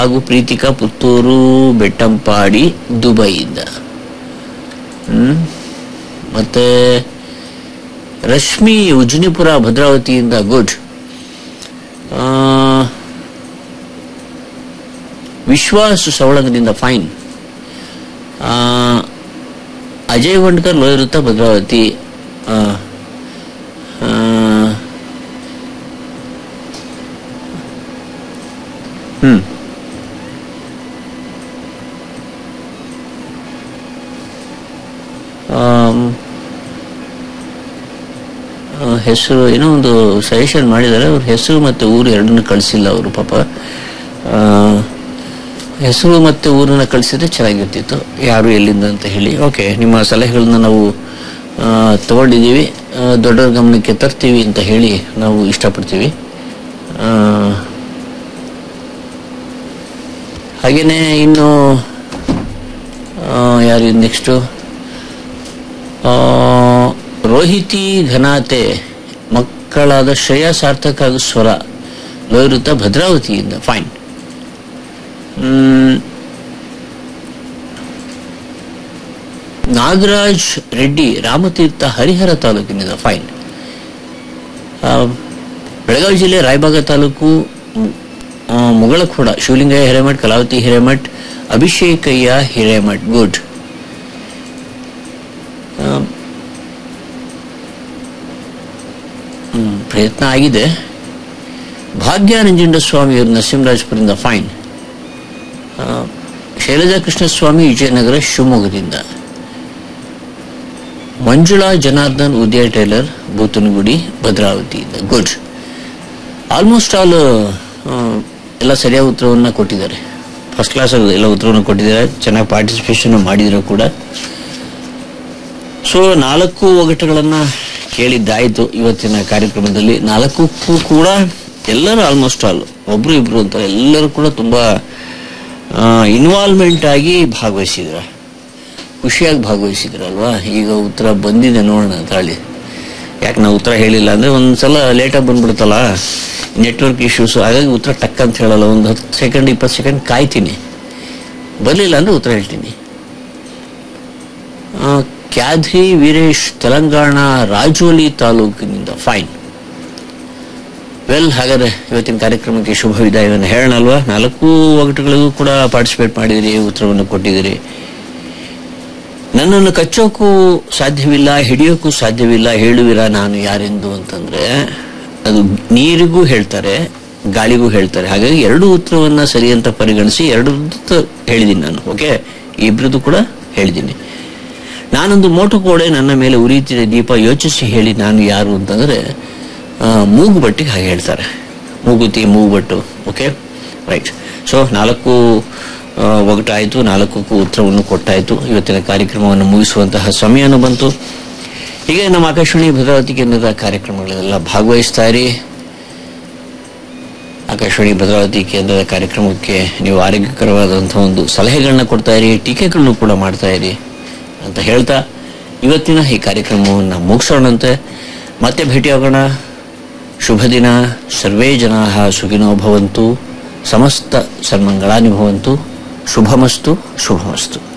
ಹಾಗೂ ಪ್ರೀತಿಕಾ ಪುತ್ತೂರು ಬೆಟ್ಟಂಪಾಡಿ ದುಬೈಯಿಂದ ಹ್ಮ್ ಮತ್ತೆ ರಶ್ಮಿ ಉಜ್ನಿಪುರ ಭದ್ರಾವತಿಯಿಂದ ಗುಡ್ ವಿಶ್ವಾಸ್ ಸವಳಂಗದಿಂದ ಫೈನ್ ಅಜಯ್ ವಂಡ್ಕರ್ ಲೋಯರುತ್ತ ಭದ್ರಾವತಿ ಆ, ಆ, ಹ್ಮ್ ಆಮ್, ಆ, ಹೆಸರು ಏನೋ ಒಂದು ಸಜೆಷನ್ ಮಾಡಿದ್ದಾರೆ ಅವ್ರ ಹೆಸರು ಮತ್ತೆ ಊರು ಎರಡನ್ನೂ ಕಳಿಸಿಲ್ಲ ಅವರು ಪಾಪ ಆ, ಹೆಸರು ಮತ್ತೆ ಊರನ್ನ ಕಳಿಸಿದ್ರೆ ಚೆನ್ನಾಗಿರ್ತಿತ್ತು ಯಾರು ಎಲ್ಲಿಂದ ಅಂತ ಹೇಳಿ ಓಕೆ ನಿಮ್ಮ ಸಲಹೆಗಳನ್ನ ನಾವು ಆ, ತಗೊಂಡಿದ್ದೀವಿ ಆ, ದೊಡ್ಡವ್ರ ಗಮನಕ್ಕೆ ತರ್ತೀವಿ ಅಂತ ಹೇಳಿ ನಾವು ಇಷ್ಟಪಡ್ತೀವಿ ಆ, ಹಾಗೇನೆ ಇನ್ನು ಆ, ಯಾರು ನೆಕ್ಸ್ಟು ರೋಹಿತಿ ಘನಾತೆ ಮಕ್ಕಳಾದ ಶ್ರೇಯಾ ಸಾರ್ಥಕ್ ಹಾಗೂ ಸ್ವರ ಲೋಯರುತ್ತ ಭದ್ರಾವತಿಯಿಂದ ಫೈನ್ ನಾಗರಾಜ್ ರೆಡ್ಡಿ ರಾಮತೀರ್ಥ ಹರಿಹರ ತಾಲೂಕಿನಿಂದ ಫೈನ್ ಆ, ಬೆಳಗಾವಿ ಜಿಲ್ಲೆ ರಾಯಬಾಗ ತಾಲೂಕು ಮು- ಆ, ಮುಗಳಖೋಡ ಶಿವಲಿಂಗಯ್ಯ ಹಿರೇಮಠ್ ಕಲಾವತಿ ಹಿರೇಮಠ್ ಅಭಿಷೇಕಯ್ಯ ಹಿರೇಮಠ್ ಗುಡ್ ಆ, ಹ್ಮ್, ಪ್ರಯತ್ನ ಆಗಿದೆ ಭಾಗ್ಯ ನಂಜುಂಡಸ್ವಾಮಿಯವರು ನರಸಿಂಹರಾಜಪುರದಿಂದ ಫೈನ್ ಆ, ಶೈಲಜಾ ಕೃಷ್ಣಸ್ವಾಮಿ ವಿಜಯನಗರ ಶಿವಮೊಗ್ಗದಿಂದ ಮಂಜುಳಾ ಜನಾರ್ದನ್ ಉದಯ ಟೈಲರ್ ಬೂತನಗುಡಿ ಭದ್ರಾವತಿಯಿಂದ ಗುಡ್ ಆಲ್ಮೋಸ್ಟ್ ಆಲ್ ಎಲ್ಲ ಸರಿಯಾದ ಉತ್ತರವನ್ನು ಕೊಟ್ಟಿದ್ದಾರೆ ಫಸ್ಟ್ ಕ್ಲಾಸ್ ಎಲ್ಲ ಉತ್ತರವನ್ನು ಕೊಟ್ಟಿದ್ದಾರೆ ಚೆನ್ನಾಗಿ ಪಾರ್ಟಿಸಿಪೇಷನ್ ಮಾಡಿದ್ರು ಕೂಡ ಸೊ ನಾಲ್ಕು ಒಗಟುಗಳನ್ನ ಕೇಳಿದ್ದಾಯ್ತು ಇವತ್ತಿನ ಕಾರ್ಯಕ್ರಮದಲ್ಲಿ ನಾಲ್ಕಕ್ಕೂ ಕೂಡ ಎಲ್ಲರೂ ಆಲ್ಮೋಸ್ಟ್ ಆಲ್ ಒಬ್ರು ಇಬ್ರು ಅಂತ ಎಲ್ಲರೂ ಕೂಡ ತುಂಬಾ ಇನ್ವಾಲ್ವ್ಮೆಂಟ್ ಆಗಿ ಭಾಗವಹಿಸಿದ್ರ ಖುಷಿಯಾಗಿ ಭಾಗವಹಿಸಿದ್ರಲ್ವಾ ಈಗ ಉತ್ತರ ಬಂದಿದೆ ನೋಡೋಣ ತಾಳಿ ಯಾಕೆ ನಾವು ಉತ್ತರ ಹೇಳಿಲ್ಲ ಅಂದ್ರೆ ಒಂದ್ಸಲ ಲೇಟಾಗಿ ಬಂದ್ಬಿಡುತ್ತಲ್ಲ ನೆಟ್ವರ್ಕ್ ಇಶ್ಯೂಸ್ ಹಾಗಾಗಿ ಉತ್ತರ ಟಕ್ ಅಂತ ಹೇಳಲ್ಲ ಒಂದು ಹತ್ತು ಸೆಕೆಂಡ್ ಇಪ್ಪತ್ತು ಸೆಕೆಂಡ್ ಕಾಯ್ತೀನಿ ಬರಲಿಲ್ಲ ಅಂದ್ರೆ ಉತ್ತರ ಹೇಳ್ತೀನಿ ಆ, ಕ್ಯಾದ್ರಿ ವೀರೇಶ್ ತೆಲಂಗಾಣ ರಾಜೋಲಿ ತಾಲೂಕಿನಿಂದ ಫೈನ್ ವೆಲ್ ಹಾಗಾದ್ರೆ ಇವತ್ತಿನ ಕಾರ್ಯಕ್ರಮಕ್ಕೆ ಶುಭ ವಿದಾಯವನ್ನು ಹೇಳೋಣ ಅಲ್ವಾ ನಾಲ್ಕು ಒಗಟುಗಳಿಗೂ ಕೂಡ ಪಾರ್ಟಿಸಿಪೇಟ್ ಮಾಡಿದಿರಿ ಉತ್ತರವನ್ನು ಕೊಟ್ಟಿದ್ದೀರಿ ನನ್ನನ್ನು ಕಚ್ಚೋಕ್ಕೂ ಸಾಧ್ಯವಿಲ್ಲ ಹಿಡಿಯೋಕ್ಕೂ ಸಾಧ್ಯವಿಲ್ಲ ಹೇಳುವಿರಾ ನಾನು ಯಾರೆಂದು ಅಂತಂದ್ರೆ ಅದು ನೀರಿಗೂ ಹೇಳ್ತಾರೆ ಗಾಳಿಗೂ ಹೇಳ್ತಾರೆ ಹಾಗಾಗಿ ಎರಡು ಉತ್ತರವನ್ನ ಸರಿ ಅಂತ ಪರಿಗಣಿಸಿ ಎರಡು ಹೇಳಿದ್ದೀನಿ ನಾನು ಓಕೆ ಇಬ್ರದ್ದು ಕೂಡ ಹೇಳಿದ್ದೀನಿ ನಾನೊಂದು ಮೋಟು ಕೋಡೆ ನನ್ನ ಮೇಲೆ ಉರಿಯುತ್ತಿದೆ ದೀಪ ಯೋಚಿಸಿ ಹೇಳಿ ನಾನು ಯಾರು ಅಂತಂದ್ರೆ ಆ, ಮೂಗು ಬಟ್ಟಿಗೆ ಹಾಗೆ ಹೇಳ್ತಾರೆ ಮೂಗುತಿ ಮೂಗುಬಟ್ಟು ಓಕೆ ರೈಟ್ ಸೊ ನಾಲ್ಕು ಆ, ಒಗಟಾಯಿತು ನಾಲ್ಕಕ್ಕೂ ಉತ್ತರವನ್ನು ಕೊಟ್ಟಾಯಿತು ಇವತ್ತಿನ ಕಾರ್ಯಕ್ರಮವನ್ನು ಮುಗಿಸುವಂತಹ ಸಮಯನೂ ಬಂತು ಹೀಗೆ ನಮ್ಮ ಆಕಾಶವಾಣಿ ಭದ್ರಾವತಿ ಕೇಂದ್ರದ ಕಾರ್ಯಕ್ರಮಗಳೆಲ್ಲ ಭಾಗವಹಿಸ್ತಾ ಇರಿ ಆಕಾಶವಾಣಿ ಭದ್ರಾವತಿ ಕೇಂದ್ರದ ಕಾರ್ಯಕ್ರಮಕ್ಕೆ ನೀವು ಆರೋಗ್ಯಕರವಾದಂತಹ ಒಂದು ಸಲಹೆಗಳನ್ನ ಕೊಡ್ತಾ ಇರಿ ಟೀಕೆಗಳನ್ನು ಕೂಡ ಮಾಡ್ತಾ ಇರಿ ಅಂತ ಹೇಳ್ತಾ ಇವತ್ತಿನ ಈ ಕಾರ್ಯಕ್ರಮವನ್ನು ಮುಗಿಸೋಣಂತೆ ಮತ್ತೆ ಭೇಟಿಯಾಗೋಣ ಶುಭ ದಿನ ಸರ್ವೇ ಜನಾ ಸುಖಿನೋ ಭವಂತು ಸಮಸ್ತ ಸನ್ಮಂಗಳಾನಿ ಭವಂತು ಶುಭಮಸ್ತು ಶುಭಮಸ್ತು